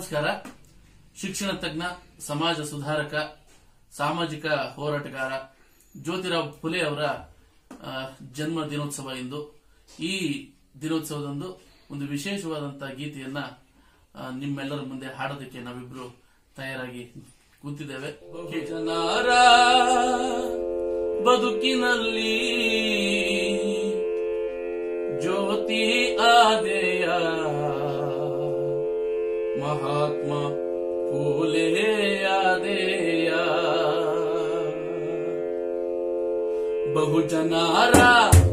ನಮಸ್ಕಾರ ಶಿಕ್ಷಣ ತಜ್ಞ ಸಮಾಜ ಸುಧಾರಕ ಸಾಮಾಜಿಕ ಹೋರಾಟಗಾರ ಜ್ಯೋತಿರಾವ್ ಫುಲೆ ಅವರ ಆ, ಜನ್ಮ ದಿನೋತ್ಸವ ಇಂದು ಈ ದಿನೋತ್ಸವದಂದು ಒಂದು ವಿಶೇಷವಾದಂತಹ ಗೀತೆಯನ್ನ ಆ, ನಿಮ್ಮೆಲ್ಲರ ಮುಂದೆ ಹಾಡೋದಕ್ಕೆ ನಾವಿಬ್ರು ತಯಾರಾಗಿ ಕೂತಿದ್ದೇವೆ ಜನರ ಬದುಕಿನಲ್ಲಿ ಜ್ಯೋತಿ ಆದೆಯ ಮಹಾತ್ಮ ಫೂಲೆಯಾದೆಯ ಬಹುಜನಾರ